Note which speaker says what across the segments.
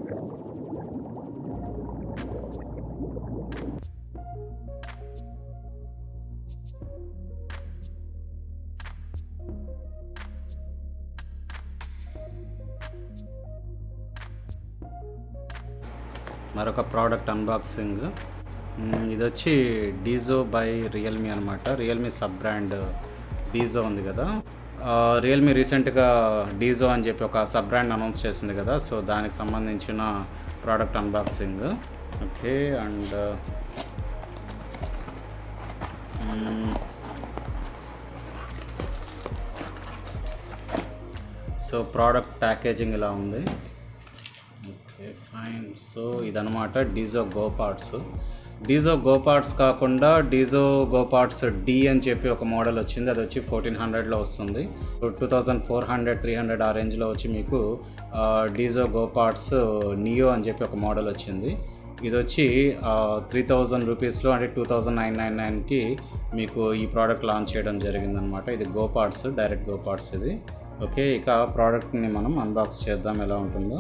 Speaker 1: మరొక product unboxing hmm, ఇది వచ్చి డీజో బై రియల్మీ అనమాట రియల్మీ సబ్ బ్రాండ్ డీజో ఉంది కదా ఆ, రియల్మీ రీసెంట్గా డీజో అని చెప్పి ఒక సబ్ బ్రాండ్ అనౌన్స్ చేసింది కదా సో దానికి సంబంధించిన product unboxing okay and so product packaging ఇలా ఉంది ఓకే ఫైన్ సో ఇదనమాట Dizo go pods Dizo go pods కాకుండా డీజో గో పార్ట్స్ డి అని చెప్పి ఒక మోడల్ వచ్చింది అది వచ్చి ఫోర్టీన్ హండ్రెడ్లో వస్తుంది two thousand four hundred three hundred ఆ రేంజ్లో వచ్చి మీకు ఆ, డీజో గో పార్ట్స్ నియో అని చెప్పి ఒక మోడల్ వచ్చింది ఇది వచ్చి త్రీ థౌజండ్ రూపీస్లో అంటే టూ థౌజండ్ నైన్ నైన్ నైన్కి మీకు ఈ ప్రోడక్ట్ లాంచ్ చేయడం జరిగిందనమాట ఇది go pods direct go pods ఇది ఓకే ఇక ప్రోడక్ట్ని మనం అన్బాక్స్ చేద్దాం ఎలా ఉంటుందో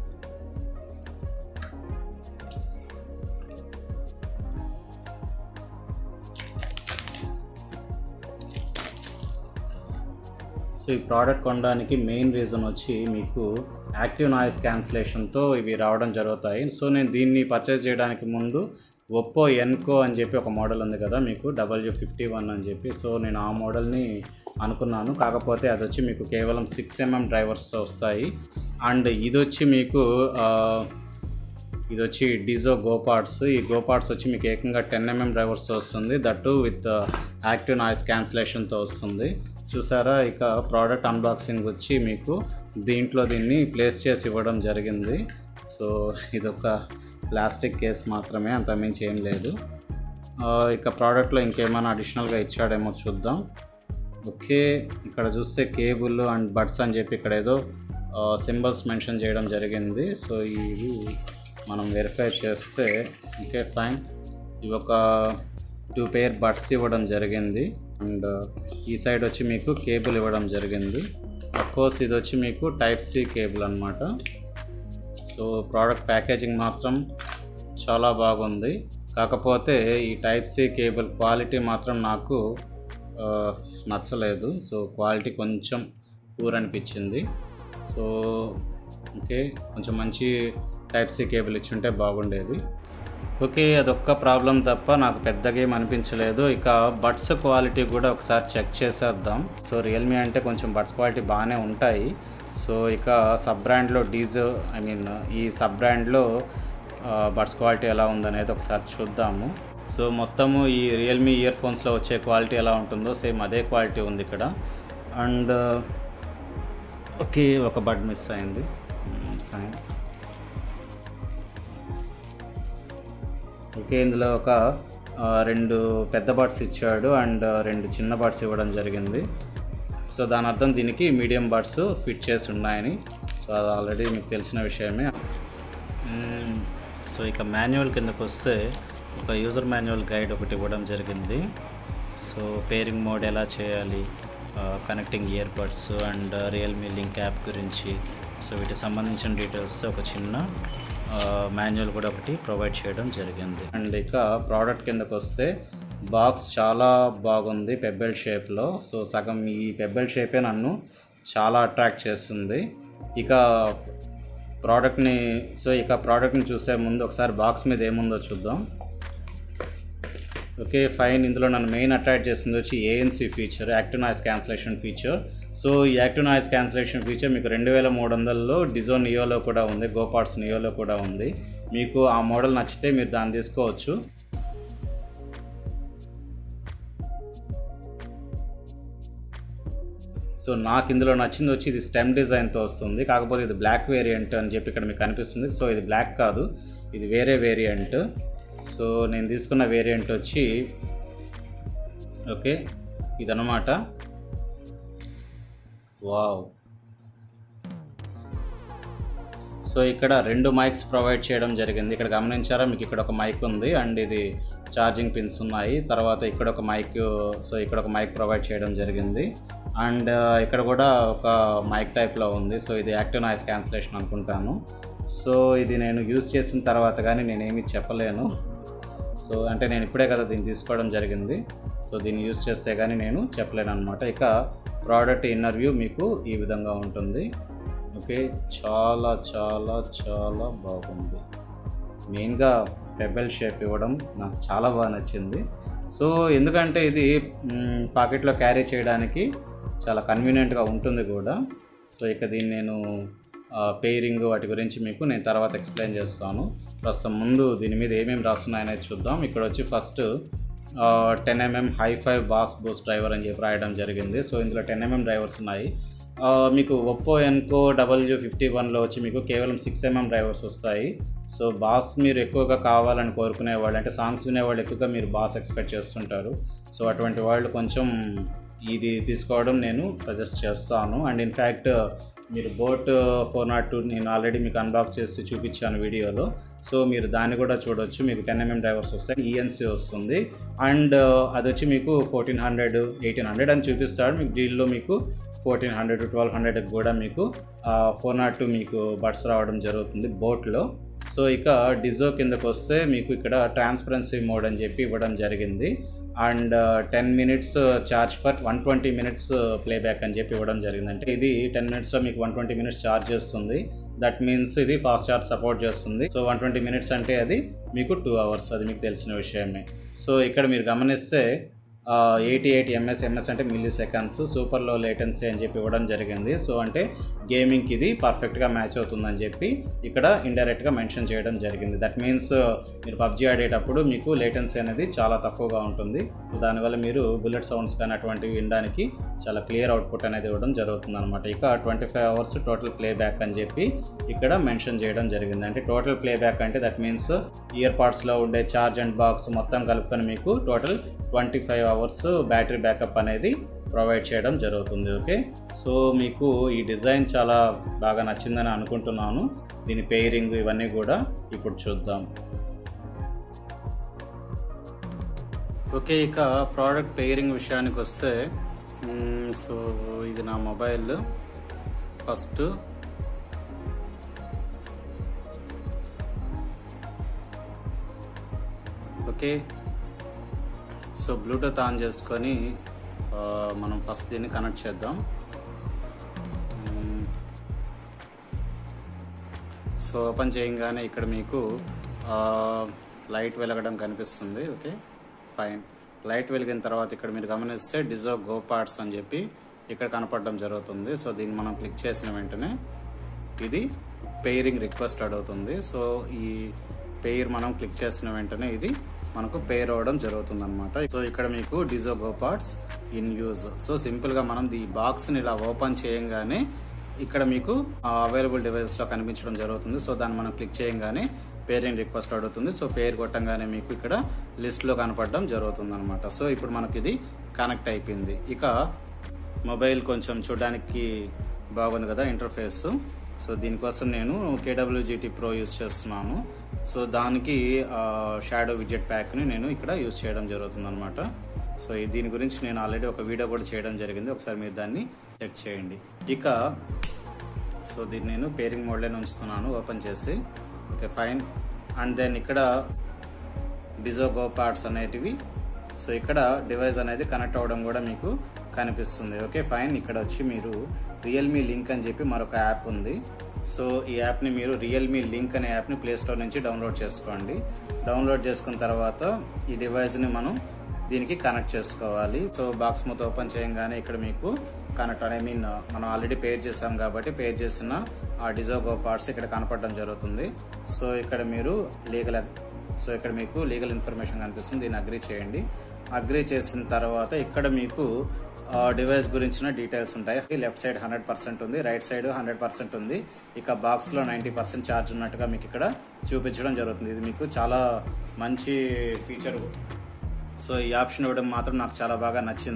Speaker 1: సో ఈ ప్రోడక్ట్ కొనడానికి మెయిన్ రీజన్ వచ్చి మీకు యాక్టివ్ నాయిస్ క్యాన్సిలేషన్తో ఇవి రావడం జరుగుతాయి సో నేను దీన్ని పర్చేస్ చేయడానికి ముందు ఒప్పో ఎన్కో అని చెప్పి ఒక మోడల్ ఉంది కదా మీకు డబ్ల్యూ ఫిఫ్టీ వన్ అని చెప్పి సో నేను ఆ మోడల్ని అనుకున్నాను కాకపోతే అది వచ్చి మీకు కేవలం సిక్స్ ఎంఎం డ్రైవర్స్ వస్తాయి అండ్ ఇది వచ్చి మీకు ఆ, ఇది వచ్చి డిజో గో పార్ట్స్ ఈ గో పార్ట్స్ వచ్చి మీకు ఏకంగా టెన్ ఎంఎం డ్రైవర్స్ వస్తుంది దట్టు విత్ యాక్టివ్ నాయిస్ క్యాన్సిలేషన్తో వస్తుంది చూసారా ఇక ప్రోడక్ట్ అన్బాక్సింగ్ వచ్చి మీకు దీంట్లో దీన్ని ప్లేస్ చేసి ఇవ్వడం జరిగింది సో ఇదొక ప్లాస్టిక్ కేస్ మాత్రమే అంత మించి ఏం లేదు ఆ, ఇక ప్రోడక్ట్లో ఇంకేమైనా అడిషనల్గా ఇచ్చాడేమో చూద్దాం ఓకే ఇక్కడ చూస్తే కేబుల్ అండ్ బడ్స్ అని చెప్పి ఇక్కడ ఏదో సింబల్స్ మెన్షన్ చేయడం జరిగింది సో ఇవి మనం వెరిఫై చేస్తే ఓకే ఫైన్ ఇవి ఒక టూ పేర్ బడ్స్ ఇవ్వడం జరిగింది అండ్ ఈ సైడ్ వచ్చి మీకు కేబుల్ ఇవ్వడం జరిగింది కోర్స్ ఇది వచ్చి మీకు టైప్ సి కేబుల్ అనమాట సో ప్రోడక్ట్ ప్యాకేజింగ్ మాత్రం చాలా బాగుంది కాకపోతే ఈ టైప్ సి కేబుల్ క్వాలిటీ మాత్రం నాకు ఆ, నచ్చలేదు సో క్వాలిటీ కొంచెం పూర్ అనిపించింది సో ఓకే కొంచెం మంచి టైప్ సి కేబుల్ ఇచ్చుంటే బాగుండేది ఓకే అదొక్క ప్రాబ్లం తప్ప నాకు పెద్దగా ఏం అనిపించలేదు ఇక బడ్స్ క్వాలిటీ కూడా ఒకసారి చెక్ చేసేద్దాం సో రియల్మీ అంటే కొంచెం బడ్స్ క్వాలిటీ బాగానే ఉంటాయి సో ఇక సబ్ బ్రాండ్లో డీజ్ ఐ మీన్ ఈ సబ్ బ్రాండ్లో బడ్స్ క్వాలిటీ ఎలా ఉందనేది ఒకసారి చూద్దాము సో మొత్తము ఈ రియల్మీ ఇయర్ ఫోన్స్లో వచ్చే క్వాలిటీ ఎలా ఉంటుందో సేమ్ అదే క్వాలిటీ ఉంది ఇక్కడ అండ్ ఓకే ఒక బడ్ మిస్ అయింది ఫైన్ ఓకే ఇందులో ఒక ఆ, రెండు పెద్ద బడ్స్ ఇచ్చాడు అండ్ రెండు చిన్న బడ్స్ ఇవ్వడం జరిగింది సో దాని అర్థం దీనికి మీడియం బడ్స్ ఫిట్ చేసి ఉన్నాయని సో అది ఆల్రెడీ మీకు తెలిసిన విషయమే మ్మ్. సో ఇక మాన్యువల్ కిందకు వస్తే ఒక యూజర్ మాన్యువల్ గైడ్ ఒకటి ఇవ్వడం జరిగింది సో పేరింగ్ మోడ్ ఎలా చేయాలి connecting ear buds and Realme link app గురించి సో వీటికి సంబంధించిన డీటెయిల్స్ ఒక చిన్న మాన్యువల్ కూడా ఒకటి ప్రొవైడ్ చేయడం జరిగింది అండ్ ఇక ప్రోడక్ట్ కిందకు వస్తే బాక్స్ చాలా బాగుంది పెబ్బెల్ షేప్లో సో సగం ఈ పెబ్బెల్ షేపే నన్ను చాలా అట్రాక్ట్ చేస్తుంది ఇక ప్రోడక్ట్ని సో ఇక ప్రోడక్ట్ని చూసే ముందు ఒకసారి బాక్స్ మీద ఏముందో చూద్దాం ఓకే ఫైన్ ఇందులో నన్ను మెయిన్ అట్రాక్ట్ చేసింది వచ్చి ANC feature active noise cancellation feature so ఈ యాక్టివ్ నాయిస్ క్యాన్సిలేషన్ ఫీచర్ మీకు రెండు వేల మూడు వందలలో డిజో నియోలో కూడా ఉంది గోపార్ట్స్ నియోలో కూడా ఉంది మీకు ఆ మోడల్ నచ్చితే మీరు దాన్ని తీసుకోవచ్చు సో నాకు ఇందులో నచ్చింది వచ్చి ఇది స్టెమ్ డిజైన్తో వస్తుంది కాకపోతే ఇది బ్లాక్ వేరియంట్ అని చెప్పి ఇక్కడ మీకు కనిపిస్తుంది సో ఇది బ్లాక్ కాదు ఇది వేరే వేరియంట్ సో నేను తీసుకున్న వేరియంట్ వచ్చి ఓకే ఇదన్నమాట వావ్ సో ఇక్కడ రెండు మైక్స్ ప్రొవైడ్ చేయడం జరిగింది ఇక్కడ గమనించారా మీకు ఇక్కడ ఒక మైక్ ఉంది అండ్ ఇది ఛార్జింగ్ పిన్స్ ఉన్నాయి తర్వాత ఇక్కడ ఒక మైక్ సో ఇక్కడ ఒక మైక్ ప్రొవైడ్ చేయడం జరిగింది అండ్ ఇక్కడ కూడా ఒక మైక్ టైప్లో ఉంది సో ఇది యాక్టివ్ నాయిస్ క్యాన్సిలేషన్ అనుకుంటాను సో ఇది నేను యూజ్ చేసిన తర్వాత కానీ నేనేమి చెప్పలేను సో అంటే నేను ఇప్పుడే కదా దీన్ని తీసుకోవడం జరిగింది సో దీన్ని యూజ్ చేస్తే కానీ నేను చెప్పలేను అనమాట ఇక ప్రోడక్ట్ ఇన్నర్ వ్యూ మీకు ఈ విధంగా ఉంటుంది ఓకే చాలా చాలా చాలా బాగుంది మెయిన్గా పెబెల్ షేప్ ఇవ్వడం నాకు చాలా బాగా నచ్చింది సో ఎందుకంటే ఇది మ్, పాకెట్లో క్యారీ చేయడానికి చాలా కన్వీనియంట్గా ఉంటుంది కూడా సో ఇక దీన్ని నేను పేరింగ్ వాటి గురించి మీకు నేను తర్వాత ఎక్స్ప్లెయిన్ చేస్తాను ప్రస్తుతం ముందు దీని మీద ఏమేమి రాస్తున్నాయనేది చూద్దాం ఇక్కడ వచ్చి first ten mm high five bass boost driver అని చెప్పి రాయడం జరిగింది సో ఇందులో టెన్ ఎంఎం డ్రైవర్స్ ఉన్నాయి ఆ, మీకు ఒప్పో ఎన్కో డబ్ల్యూ ఫిఫ్టీ వన్లో వచ్చి మీకు కేవలం సిక్స్ ఎంఎం డ్రైవర్స్ వస్తాయి సో బాస్ మీరు ఎక్కువగా కావాలని కోరుకునే వాళ్ళు అంటే సాంగ్స్ వినేవాళ్ళు ఎక్కువగా మీరు బాస్ ఎక్స్పెక్ట్ చేస్తుంటారు సో అటువంటి వాళ్ళు కొంచెం ఇది తీసుకోవడం నేను సజెస్ట్ చేస్తాను అండ్ ఇన్ఫ్యాక్ట్ మీరు బోట్ ఫోర్ నాట్ టూ నేను ఆల్రెడీ మీకు అన్బాక్స్ చేసి చూపించాను వీడియోలో సో మీరు దాన్ని కూడా చూడొచ్చు మీకు టెన్ ఎంఎం డ్రైవర్స్ వస్తాయి ఈఎన్సీ వస్తుంది అండ్ అది వచ్చి మీకు ఫోర్టీన్ హండ్రెడ్ ఎయిటీన్ హండ్రెడ్ అని చూపిస్తాడు మీకు డీల్లో మీకు ఫోర్టీన్ హండ్రెడ్ ట్వెల్వ్ హండ్రెడ్ కూడా మీకు ఫోర్ నాట్ టూ మీకు బడ్స్ రావడం జరుగుతుంది బోట్లో సో ఇక డిజో కిందకు వస్తే మీకు ఇక్కడ ట్రాన్స్పరెన్సీ మోడ్ అని చెప్పి ఇవ్వడం జరిగింది and ten minutes charge for one twenty minutes playback అని చెప్పి ఇవ్వడం జరిగింది అంటే ఇది టెన్ మినిట్స్లో మీకు వన్ ట్వంటీ మినిట్స్ ఛార్జ్ చేస్తుంది దట్ మీన్స్ ఇది ఫాస్ట్ ఛార్జ్ సపోర్ట్ చేస్తుంది సో వన్ ట్వంటీ మినిట్స్ అంటే అది మీకు టూ అవర్స్ అది మీకు తెలిసిన విషయమే సో ఇక్కడ మీరు గమనిస్తే ఎయిటీ ఎయిట్ ఎంఎస్ ఎంఎస్ అంటే milliseconds super low latency అని చెప్పి ఇవ్వడం జరిగింది సో అంటే గేమింగ్కి ఇది పర్ఫెక్ట్గా మ్యాచ్ అవుతుందని చెప్పి ఇక్కడ ఇండైరెక్ట్గా మెన్షన్ చేయడం జరిగింది దట్ మీన్స్ మీరు పబ్జీ ఆడేటప్పుడు మీకు లేటెన్సీ అనేది చాలా తక్కువగా ఉంటుంది దానివల్ల మీరు బుల్లెట్ సౌండ్స్ కానీ అటువంటివి వినడానికి చాలా క్లియర్ అవుట్పుట్ అనేది ఇవ్వడం జరుగుతుంది అనమాట ఇక twenty five hours total playback అని చెప్పి ఇక్కడ మెన్షన్ చేయడం జరిగింది అంటే టోటల్ ప్లే బ్యాక్ అంటే దట్ మీన్స్ ఇయర్ పాడ్స్లో ఉండే ఛార్జ్ అండ్ బాక్స్ మొత్తం కలుపుకొని మీకు total twenty five hours battery backup అనేది ప్రొవైడ్ చేయడం జరుగుతుంది ఓకే సో మీకు ఈ డిజైన్ చాలా బాగా నచ్చిందని అనుకుంటున్నాను దీని పేరింగ్ ఇవన్నీ కూడా ఇప్పుడు చూద్దాం ఓకే ఇక ప్రోడక్ట్ పేరింగ్ విషయానికి వస్తే మ్మ్, సో ఇది నా mobile first okay so Bluetooth on చేసుకొని ఆ, మనం ఫస్ట్ దీన్ని కనెక్ట్ చేద్దాం మ్మ్. సో ఓపెన్ చేయగానే ఇక్కడ మీకు ఆ, లైట్ వెలగడం కనిపిస్తుంది ఓకే ఫైన్ లైట్ వెలిగిన తర్వాత ఇక్కడ మీరు గమనిస్తే డిజో గో పార్ట్స్ అని చెప్పి ఇక్కడ కనపడడం జరుగుతుంది సో దీన్ని మనం క్లిక్ చేసిన వెంటనే ఇది పెయిరింగ్ రిక్వెస్ట్ అడుగుతుంది సో ఈ పెయిర్ మనం క్లిక్ చేసిన వెంటనే ఇది మనకు పేర్ అవ్వడం జరుగుతుంది అనమాట సో ఇక్కడ మీకు Dizo go pods in use so simple గా మనం ఈ బాక్స్ ని ఇలా ఓపెన్ చేయంగానే ఇక్కడ మీకు అవైలబుల్ డివైస్ లో కనిపించడం జరుగుతుంది సో దాన్ని మనం క్లిక్ చేయంగానే పేరింగ్ రిక్వెస్ట్ అడుగుతుంది సో పేరు కొట్టంగానే మీకు ఇక్కడ లిస్ట్ లో కనపడడం జరుగుతుంది అనమాట సో ఇప్పుడు మనకి ఇది కనెక్ట్ అయిపోయింది ఇక మొబైల్ కొంచెం చూడడానికి బాగుంది కదా ఇంటర్ఫేస్ సో దీనికోసం నేను కేడబ్ల్యూజిటి ప్రో యూస్ చేస్తున్నాను సో దానికి షాడో విజెట్ ప్యాక్ని నేను ఇక్కడ యూస్ చేయడం జరుగుతుంది అనమాట సో ఈ- దీని గురించి నేను ఆల్రెడీ ఒక వీడియో కూడా చేయడం జరిగింది ఒకసారి మీరు దాన్ని చెక్ చేయండి ఇక సో దీన్ని నేను పేరింగ్ మోడ్లోనే ఉంచుతున్నాను ఓపెన్ చేసి ఓకే ఫైన్ అండ్ దెన్ ఇక్కడ డిజోగో పార్ట్స్ అనేటివి సో ఇక్కడ డివైస్ అనేది కనెక్ట్ అవ్వడం కూడా మీకు కనిపిస్తుంది ఓకే ఫైన్ ఇక్కడ వచ్చి మీరు రియల్మీ లింక్ అని చెప్పి మరొక యాప్ ఉంది సో ఈ యాప్ని మీరు రియల్మీ లింక్ అనే యాప్ని ప్లే స్టోర్ నుంచి డౌన్లోడ్ చేసుకోండి డౌన్లోడ్ చేసుకున్న తర్వాత ఈ డివైస్ని మనం దీనికి కనెక్ట్ చేసుకోవాలి సో బాక్స్ మొత్తం ఓపెన్ చేయగానే ఇక్కడ మీకు కనెక్ట్ ఐ మీన్ మనం ఆల్రెడీ పేర్ చేసాం కాబట్టి పేర్ చేసిన ఆ డిజోగో పార్ట్స్ ఇక్కడ కనపడడం జరుగుతుంది సో ఇక్కడ మీరు లీగల్ సో ఇక్కడ మీకు లీగల్ ఇన్ఫర్మేషన్ కనిపిస్తుంది దీన్ని అగ్రి చేయండి అగ్రి చేసిన తర్వాత ఇక్కడ మీకు డివైస్ గురించిన డీటెయిల్స్ ఉంటాయి లెఫ్ట్ సైడ్ హండ్రెడ్ పర్సెంట్ ఉంది రైట్ సైడ్ హండ్రెడ్ పర్సెంట్ ఉంది ఇక బాక్స్ లో నైంటీ పర్సెంట్ ఛార్జ్ ఉన్నట్టుగా మీకు ఇక్కడ చూపించడం జరుగుతుంది ఇది మీకు చాలా మంచి ఫీచర్ సో ఈ ఆప్షన్ ఇవ్వడం మాత్రం నాకు చాలా బాగా నచ్చింది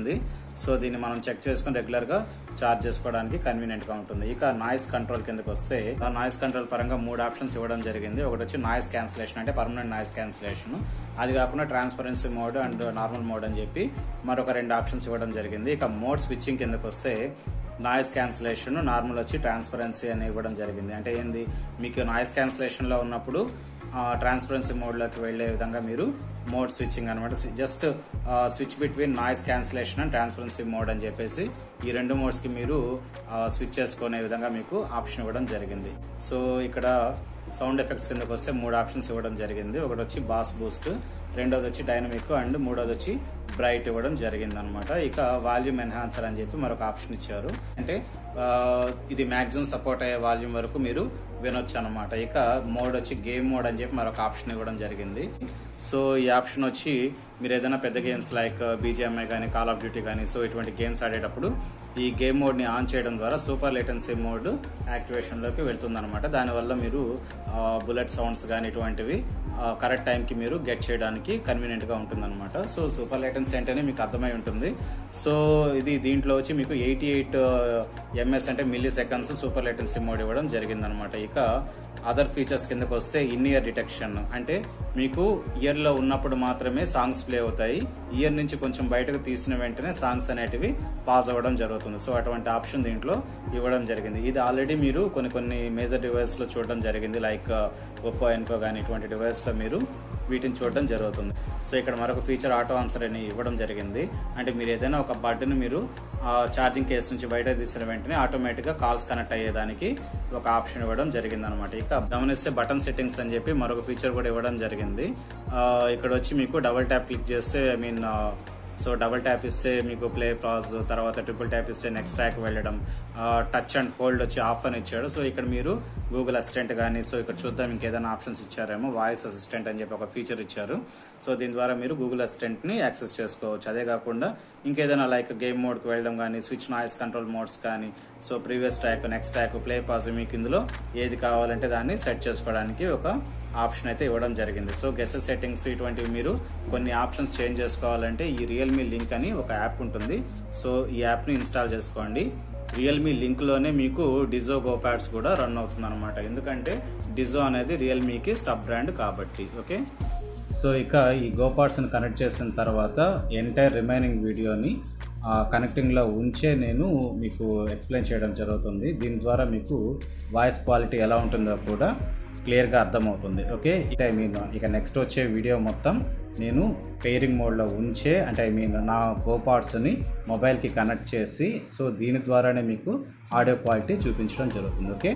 Speaker 1: సో దీన్ని మనం చెక్ చేసుకుని రెగ్యులర్గా చార్జ్ చేసుకోవడానికి కన్వీనియంట్గా ఉంటుంది ఇక నాయిస్ కంట్రోల్ కిందకి వస్తే ఆ నాయిస్ కంట్రోల్ పరంగా మూడు ఆప్షన్స్ ఇవ్వడం జరిగింది ఒకటి వచ్చి నాయిస్ క్యాన్సిలేషన్ అంటే పర్మనెంట్ నాయిస్ క్యాన్సిలేషన్ అది కాకుండా transparency mode and normal mode అని చెప్పి మరొక రెండు ఆప్షన్స్ ఇవ్వడం జరిగింది ఇక మోడ్ స్విచ్చింగ్ కిందకి వస్తే నాయిస్ క్యాన్సిలేషన్ నార్మల్ వచ్చి ట్రాన్స్పరెన్సీ అని ఇవ్వడం జరిగింది అంటే ఏంది మీకు నాయిస్ క్యాన్సిలేషన్లో ఉన్నప్పుడు ట్రాన్స్పరెన్సీ మోడ్లోకి వెళ్ళే విధంగా మీరు మోడ్ స్విచ్చింగ్ అనమాట just switch between noise cancellation and transparency mode అని చెప్పేసి ఈ రెండు మోడ్స్కి మీరు స్విచ్ చేసుకునే విధంగా మీకు ఆప్షన్ ఇవ్వడం జరిగింది సో ఇక్కడ సౌండ్ ఎఫెక్ట్స్ కిందకి వస్తే మూడు ఆప్షన్స్ ఇవ్వడం జరిగింది ఒకటి వచ్చి బాస్ బూస్ట్ రెండోది వచ్చి డైనమిక్ అండ్ మూడోది వచ్చి బ్రైట్ ఇవ్వడం జరిగింది అనమాట ఇక వాల్యూమ్ ఎన్హాన్సర్ అని చెప్పి మరొక ఆప్షన్ ఇచ్చారు అంటే ఆ, ఇది మాక్సిమం సపోర్ట్ అయ్యే వాల్యూమ్ వరకు మీరు వినొచ్చు అనమాట ఇక మోడ్ వచ్చి గేమ్ మోడ్ అని చెప్పి మరొక ఆప్షన్ ఇవ్వడం జరిగింది సో ఈ ఆప్షన్ వచ్చి మీరు ఏదైనా పెద్ద గేమ్స్ లైక్ బీజిఎంఐ కానీ కాల్ ఆఫ్ డ్యూటీ కానీ సో ఇటువంటి గేమ్స్ ఆడేటప్పుడు ఈ గేమ్ మోడ్ని ఆన్ చేయడం ద్వారా సూపర్ లేటెన్సీ మోడ్ యాక్టివేషన్లోకి వెళ్తుంది అనమాట దానివల్ల మీరు బుల్లెట్ సౌండ్స్ కానీ ఇటువంటివి కరెక్ట్ టైంకి మీరు గెట్ చేయడానికి కన్వీనియంట్గా ఉంటుంది అనమాట సో సూపర్ లేటెన్సీ అంటేనే మీకు అర్థమై ఉంటుంది సో ఇది దీంట్లో వచ్చి మీకు ఎయిటీ ఎయిట్ ఎంఎస్ అంటే milliseconds super latency mode ఇవ్వడం జరిగిందనమాట ఇక అదర్ ఫీచర్స్ కిందకు వస్తే ఇన్ ఇయర్ డిటెక్షన్ అంటే మీకు ఇయర్లో ఉన్నప్పుడు మాత్రమే సాంగ్స్ ప్లే అవుతాయి ఇయర్ నుంచి కొంచెం బయటకు తీసిన వెంటనే సాంగ్స్ అనేటివి పాస్ అవ్వడం జరుగుతుంది సో అటువంటి ఆప్షన్ దీంట్లో ఇవ్వడం జరిగింది ఇది ఆల్రెడీ మీరు కొన్ని కొన్ని మేజర్ డివైస్లో చూడడం జరిగింది లైక్ ఒప్పో ఎన్కో కానీ ఇటువంటి డివైస్లో మీరు వీటిని చూడడం జరుగుతుంది సో ఇక్కడ మరొక ఫీచర్ ఆటో ఆన్సర్ అని ఇవ్వడం జరిగింది అంటే మీరు ఏదైనా ఒక బటన్ మీరు ఛార్జింగ్ కేస్ నుంచి బయట తీసిన వెంటనే ఆటోమేటిక్గా కాల్స్ కనెక్ట్ అయ్యేదానికి ఒక ఆప్షన్ ఇవ్వడం జరిగింది అనమాట ఇక గమనిస్తే బటన్ సెట్టింగ్స్ అని చెప్పి మరొక ఫీచర్ కూడా ఇవ్వడం జరిగింది ఆ, ఇక్కడ వచ్చి మీకు డబుల్ ట్యాప్ క్లిక్ చేస్తే I mean so double tap ఇస్తే మీకు ప్లే పాజ్ తర్వాత ట్రిపుల్ ట్యాప్ ఇస్తే నెక్స్ట్ ట్రాక్ వెళ్ళడం టచ్ అండ్ హోల్డ్ వచ్చి ఆఫ్ అని ఇచ్చాడు సో ఇక్కడ మీరు గూగుల్ అసిస్టెంట్ కానీ సో ఇక్కడ చూద్దాం ఇంకేదైనా ఆప్షన్స్ ఇచ్చారేమో వాయిస్ అసిస్టెంట్ అని చెప్పి ఒక ఫీచర్ ఇచ్చారు సో దీని ద్వారా మీరు గూగుల్ అసిస్టెంట్ని యాక్సెస్ చేసుకోవచ్చు అదే కాకుండా ఇంకేదైనా లైక్ గేమ్ మోడ్కి వెళ్ళడం కానీ స్విచ్ నాయిస్ కంట్రోల్ మోడ్స్ కానీ so previous track next track play pause మీకు ఇందులో ఏది కావాలంటే దాన్ని సెట్ చేసుకోవడానికి ఒక ఆప్షన్ అయితే ఇవ్వడం జరిగింది సో గెసెస్ సెట్టింగ్స్ ఇటువంటివి మీరు కొన్ని ఆప్షన్స్ చేంజ్ చేసుకోవాలంటే ఈ రియల్మీ లింక్ అని ఒక యాప్ ఉంటుంది సో ఈ యాప్ని ఇన్స్టాల్ చేసుకోండి రియల్మీ లింక్లోనే మీకు డిజో గో ప్యాడ్స్ కూడా రన్ అవుతుంది అనమాట ఎందుకంటే డిజో అనేది రియల్మీకి సబ్ బ్రాండ్ కాబట్టి ఓకే సో ఇక ఈ గోపాడ్స్ని కనెక్ట్ చేసిన తర్వాత ఎంటైర్ రిమైనింగ్ వీడియోని కనెక్టింగ్లో ఉంచే నేను మీకు ఎక్స్ప్లెయిన్ చేయడం జరుగుతుంది దీని ద్వారా మీకు వాయిస్ క్వాలిటీ ఎలా ఉంటుందో కూడా క్లియర్గా అర్థమవుతుంది ఓకే ఇక ఐ మీన్ ఇక నెక్స్ట్ వచ్చే వీడియో మొత్తం నేను పేరింగ్ మోడ్లో ఉంచే అంటే ఐ మీన్ నా గోపాడ్స్ని మొబైల్కి కనెక్ట్ చేసి సో దీని ద్వారానే మీకు ఆడియో క్వాలిటీ చూపించడం జరుగుతుంది ఓకే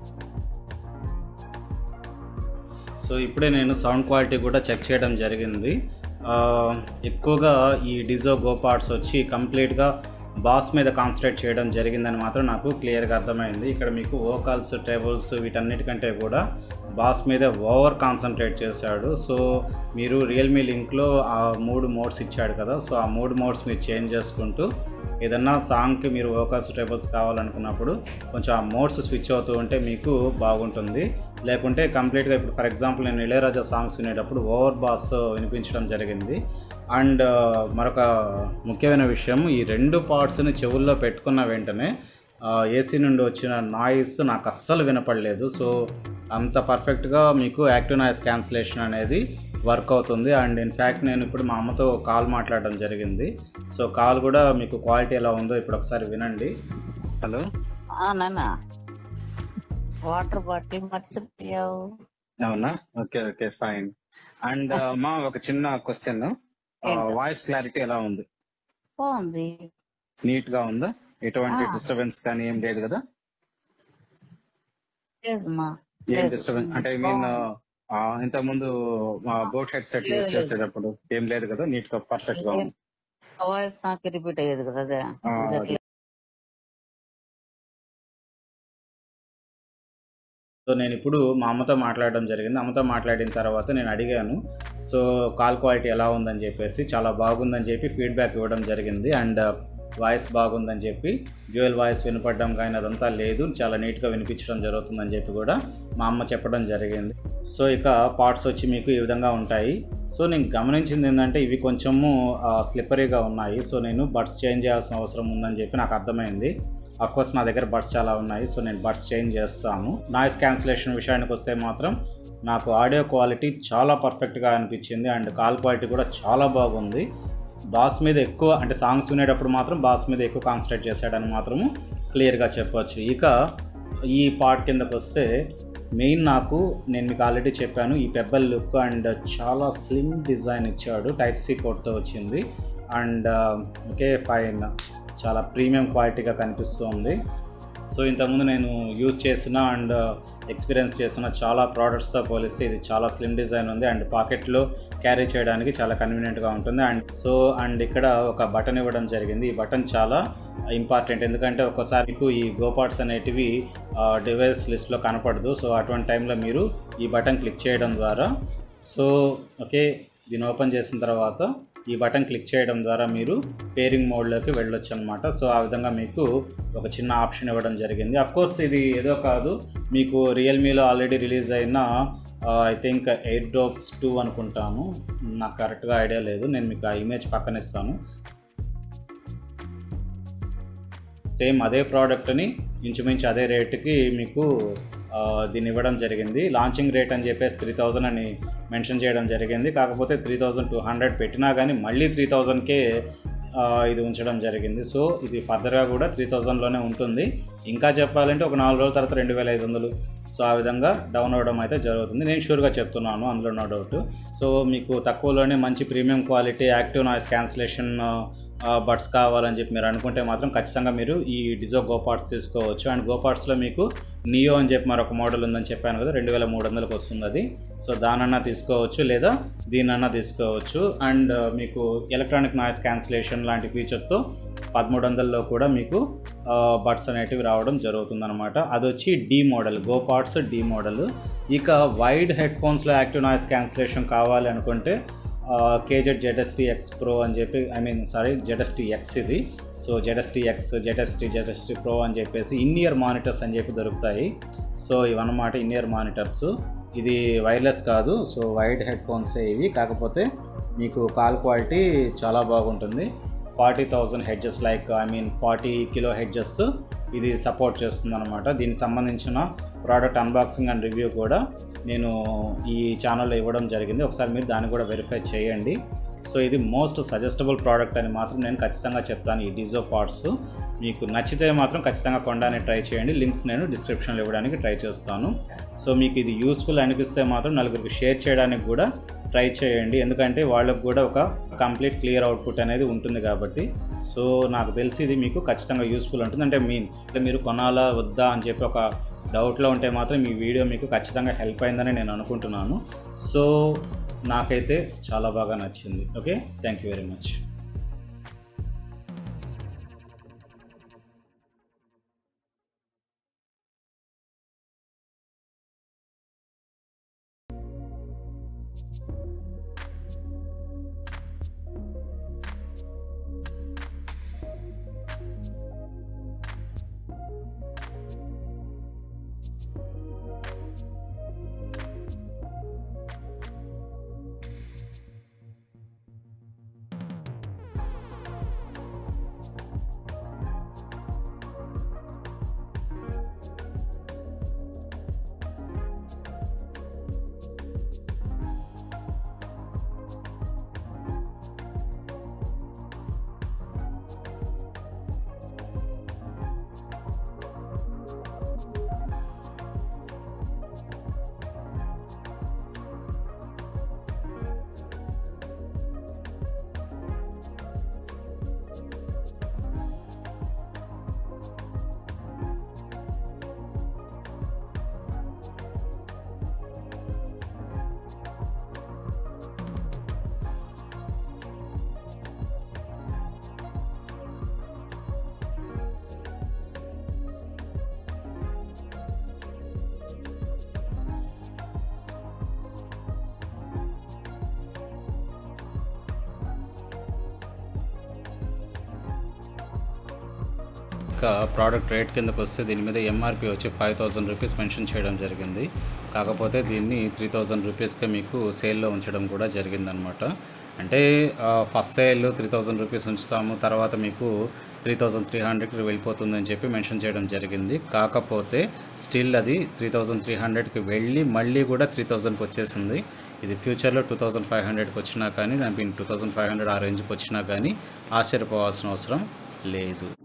Speaker 1: సో ఇప్పుడే నేను సౌండ్ క్వాలిటీ కూడా చెక్ చేయడం జరిగింది ఆ, ఎక్కువగా ఈ డిజో గో పార్ట్స్ వచ్చి కంప్లీట్గా బాస్ మీద కాన్సన్ట్రేట్ చేయడం జరిగిందని మాత్రం నాకు క్లియర్గా అర్థమైంది ఇక్కడ మీకు వోకల్స్ ట్రేబుల్స్ వీటన్నిటికంటే కూడా బాస్ మీద ఓవర్ కాన్సన్ట్రేట్ చేశాడు సో మీరు రియల్మీ లింక్లో ఆ మూడు మోడ్స్ ఇచ్చాడు కదా సో ఆ మూడు మోడ్స్ మీరు చేంజ్ చేసుకుంటూ ఏదన్నా సాంగ్కి మీరు వోకల్స్ ట్రేబుల్స్ కావాలనుకున్నప్పుడు కొంచెం ఆ మోడ్స్ స్విచ్ అవుతూ ఉంటే మీకు బాగుంటుంది లేకుంటే కంప్లీట్గా ఇప్పుడు ఫర్ ఎగ్జాంపుల్ నేను ఇళయరాజా సాంగ్స్ వినేటప్పుడు ఓవర్ బాస్ వినిపించడం జరిగింది అండ్ మరొక ముఖ్యమైన విషయం ఈ రెండు పార్ట్స్ని చెవుల్లో పెట్టుకున్న వెంటనే ఏసీ నుండి వచ్చిన నాయిస్ నాకు అస్సలు వినపడలేదు సో అంత పర్ఫెక్ట్గా మీకు యాక్టివ్ నాయిస్ క్యాన్సిలేషన్ అనేది వర్క్ అవుతుంది అండ్ ఇన్ఫ్యాక్ట్ నేను ఇప్పుడు మా అమ్మతో కాల్ మాట్లాడడం జరిగింది సో కాల్ కూడా మీకు క్వాలిటీ ఎలా ఉందో ఇప్పుడు ఒకసారి వినండి హలో
Speaker 2: ఆ నాన్న వాటర్ బాటిల్ మర్చిపోయావు
Speaker 1: అవునా ఓకే ఓకే ఫైన్ అండ్ మా ఒక చిన్న క్వశ్చన్
Speaker 2: ఏంటో?
Speaker 1: వాయిస్ క్లారిటీ ఎలా ఉంది
Speaker 2: బాగుంది
Speaker 1: నీట్ గా ఉందా ఎటువంటి
Speaker 2: ఆ.
Speaker 1: డిస్టర్బెన్స్ కానీ ఏం లేదు కదా
Speaker 2: లేదమ్మా
Speaker 1: ఏం
Speaker 2: లేదు.
Speaker 1: డిస్టర్బెన్స్ అంటే ఐ మీన్ ఇంతకు ముందు బోట్ హెడ్ సెట్ యూజ్
Speaker 2: లేదు.
Speaker 1: చేసేటప్పుడు ఏం లేదు కదా నీట్ గా పర్ఫెక్ట్ గా ఉంది
Speaker 2: వాయిస్ నాకు రిపీట్ అయ్యేది కదా అదే
Speaker 1: ఆ,
Speaker 2: ఇది
Speaker 1: అది.
Speaker 2: అట్లా.
Speaker 1: సో నేను ఇప్పుడు మా అమ్మతో మాట్లాడడం జరిగింది అమ్మతో మాట్లాడిన తర్వాత నేను అడిగాను సో కాల్ క్వాలిటీ ఎలా ఉందని చెప్పేసి చాలా బాగుందని చెప్పి ఫీడ్బ్యాక్ ఇవ్వడం జరిగింది అండ్ వాయిస్ బాగుందని చెప్పి డ్యూయల్ వాయిస్ వినపడడం కానీ అదంతా లేదు చాలా నీట్గా వినిపించడం జరుగుతుందని చెప్పి కూడా మా అమ్మ చెప్పడం జరిగింది సో ఇక పార్ట్స్ వచ్చి మీకు ఈ విధంగా ఉంటాయి సో నేను గమనించింది ఏంటంటే ఇవి కొంచెము స్లిప్పరీగా ఉన్నాయి సో నేను బడ్స్ చేంజ్ చేయాల్సిన అవసరం ఉందని చెప్పి నాకు అర్థమైంది కోర్స్ నా దగ్గర బడ్స్ చాలా ఉన్నాయి సో నేను బడ్స్ చేంజ్ చేస్తాను నాయిస్ క్యాన్సిలేషన్ విషయానికి వస్తే మాత్రం నాకు ఆడియో క్వాలిటీ చాలా పర్ఫెక్ట్గా అనిపించింది అండ్ కాల్ క్వాలిటీ కూడా చాలా బాగుంది బాస్ మీద ఎక్కువ అంటే సాంగ్స్ వినేటప్పుడు మాత్రం బాస్ మీద ఎక్కువ కాన్సన్ట్రేట్ చేశాడని మాత్రము క్లియర్గా చెప్పొచ్చు ఇక ఈ పార్ట్ కిందకు వస్తే మెయిన్ నాకు నేను మీకు ఆల్రెడీ చెప్పాను ఈ పెబ్బల్ లుక్ అండ్ చాలా స్లిమ్ డిజైన్ ఇచ్చాడు టైప్ సి పోర్ట్తో వచ్చింది అండ్ ఓకే ఫైన్ చాలా ప్రీమియం క్వాలిటీగా కనిపిస్తుంది సో ఇంతకుముందు నేను యూజ్ చేసిన అండ్ ఎక్స్పీరియన్స్ చేసిన చాలా ప్రోడక్ట్స్తో పోలిస్తే ఇది చాలా స్లిమ్ డిజైన్ ఉంది అండ్ పాకెట్లో క్యారీ చేయడానికి చాలా కన్వీనియంట్గా ఉంటుంది అండ్ సో అండ్ ఇక్కడ ఒక బటన్ ఇవ్వడం జరిగింది ఈ బటన్ చాలా ఇంపార్టెంట్ ఎందుకంటే ఒక్కోసారి మీకు ఈ గోపార్ట్స్ అనేటివి డివైస్ లిస్ట్లో కనపడదు సో అటువంటి టైంలో మీరు ఈ బటన్ క్లిక్ చేయడం ద్వారా సో ఓకే దీన్ని ఓపెన్ చేసిన తర్వాత ఈ బటన్ క్లిక్ చేయడం ద్వారా మీరు పేరింగ్ మోడ్లోకి వెళ్ళొచ్చు అనమాట సో ఆ విధంగా మీకు ఒక చిన్న ఆప్షన్ ఇవ్వడం జరిగింది అఫ్ కోర్స్ ఇది ఏదో కాదు మీకు రియల్మీలో ఆల్రెడీ రిలీజ్ అయిన I think air drops two అనుకుంటాను నాకు కరెక్ట్గా ఐడియా లేదు నేను మీకు ఆ ఇమేజ్ పక్కన ఇస్తాను సేమ్ అదే ప్రోడక్ట్ని ఇంచుమించు అదే రేటుకి మీకు ఆ, దీన్ని ఇవ్వడం జరిగింది లాంచింగ్ రేట్ అని చెప్పేసి త్రీ థౌజండ్ అని మెన్షన్ చేయడం జరిగింది కాకపోతే త్రీ థౌజండ్ టూ హండ్రెడ్ పెట్టినా కానీ మళ్ళీ త్రీ థౌజండ్కే ఇది ఉంచడం జరిగింది సో ఇది ఫర్దర్గా కూడా త్రీ థౌజండ్లోనే ఉంటుంది ఇంకా చెప్పాలంటే ఒక నాలుగు రోజుల తర్వాత రెండు వేల ఐదు వందలు సో ఆ విధంగా డౌన్ అవ్వడం అయితే జరుగుతుంది నేను షూర్గా చెప్తున్నాను అందులో నో డౌట్ సో మీకు తక్కువలోనే మంచి premium quality active noise cancellation buds కావాలని చెప్పి మీరు అనుకుంటే మాత్రం ఖచ్చితంగా మీరు ఈ డిజో గోపార్ట్స్ తీసుకోవచ్చు అండ్ గోపార్ట్స్లో మీకు నియో అని చెప్పి మరొక మోడల్ ఉందని చెప్పాను కదా రెండు వేల మూడు వందలకు వస్తుంది అది సో దానన్నా తీసుకోవచ్చు లేదా దీనన్నా తీసుకోవచ్చు అండ్ మీకు ఎలక్ట్రానిక్ నాయిస్ క్యాన్సిలేషన్ లాంటి ఫీచర్తో పదమూడు వందల్లో కూడా మీకు బడ్స్ అనేటివి రావడం జరుగుతుందన్నమాట అది వచ్చి D model GoPods D model ఇక వైడ్ హెడ్ ఫోన్స్లో యాక్టివ్ నాయిస్ క్యాన్సిలేషన్ కావాలి అనుకుంటే కేజెడ్ జెడ్ఎస్టీ ఎక్స్ ప్రో అని చెప్పి I mean sorry ZST X ఇది so ZST X ZST ZST pro అని చెప్పేసి ఇన్ ఇయర్ మానిటర్స్ అని చెప్పి దొరుకుతాయి సో ఇవన్నమాట ఇన్ ఇయర్ మానిటర్స్ ఇది వైర్లెస్ కాదు సో వైడ్ హెడ్ ఫోన్సే ఇవి కాకపోతే మీకు కాల్ క్వాలిటీ చాలా బాగుంటుంది forty thousand hertz like I mean forty kilohertz ఇది సపోర్ట్ చేస్తుంది అనమాట దీనికి సంబంధించిన ప్రోడక్ట్ అన్బాక్సింగ్ అండ్ రివ్యూ కూడా నేను ఈ ఛానల్లో ఇవ్వడం జరిగింది ఒకసారి మీరు దాన్ని కూడా వెరిఫై చేయండి సో ఇది మోస్ట్ సజెస్టబుల్ ప్రోడక్ట్ అని మాత్రం నేను ఖచ్చితంగా చెప్తాను ఈ డిజో పార్ట్స్ మీకు నచ్చితే మాత్రం ఖచ్చితంగా కొనడానికి ట్రై చేయండి లింక్స్ నేను డిస్క్రిప్షన్లో ఇవ్వడానికి ట్రై చేస్తాను సో మీకు ఇది యూస్ఫుల్ అనిపిస్తే మాత్రం నలుగురికి షేర్ చేయడానికి కూడా ట్రై చేయండి ఎందుకంటే వాళ్ళకు కూడా ఒక కంప్లీట్ క్లియర్ అవుట్పుట్ అనేది ఉంటుంది కాబట్టి సో నాకు తెలిసి ఇది మీకు ఖచ్చితంగా యూస్ఫుల్ ఉంటుంది అంటే మీన్ అంటే మీరు కొనాలా వద్దా అని చెప్పి ఒక డౌట్లో ఉంటే మాత్రం ఈ వీడియో మీకు ఖచ్చితంగా హెల్ప్ అయిందని నేను అనుకుంటున్నాను సో నాకైతే చాలా బాగా నచ్చింది okay thank you very much ఇక ప్రోడక్ట్ రేట్ కిందకు వస్తే దీని మీద ఎంఆర్పి వచ్చి ఫైవ్ థౌజండ్ రూపీస్ మెన్షన్ చేయడం జరిగింది కాకపోతే దీన్ని త్రీ థౌజండ్ రూపీస్కే మీకు సేల్లో ఉంచడం కూడా జరిగిందనమాట అంటే first sale three thousand rupees ఉంచుతాము తర్వాత మీకు త్రీ థౌజండ్ త్రీ హండ్రెడ్కి వెళ్ళిపోతుందని చెప్పి మెన్షన్ చేయడం జరిగింది కాకపోతే స్టిల్ అది త్రీ థౌజండ్ త్రీ హండ్రెడ్కి వెళ్ళి మళ్ళీ కూడా త్రీ థౌజండ్కి వచ్చేసింది ఇది ఫ్యూచర్లో టూ థౌజండ్ ఫైవ్ హండ్రెడ్కి వచ్చినా కానీ నాకు టూ థౌజండ్ ఫైవ్ హండ్రెడ్ ఆ రేంజ్కి వచ్చినా కానీ ఆశ్చర్యపోవాల్సిన అవసరం లేదు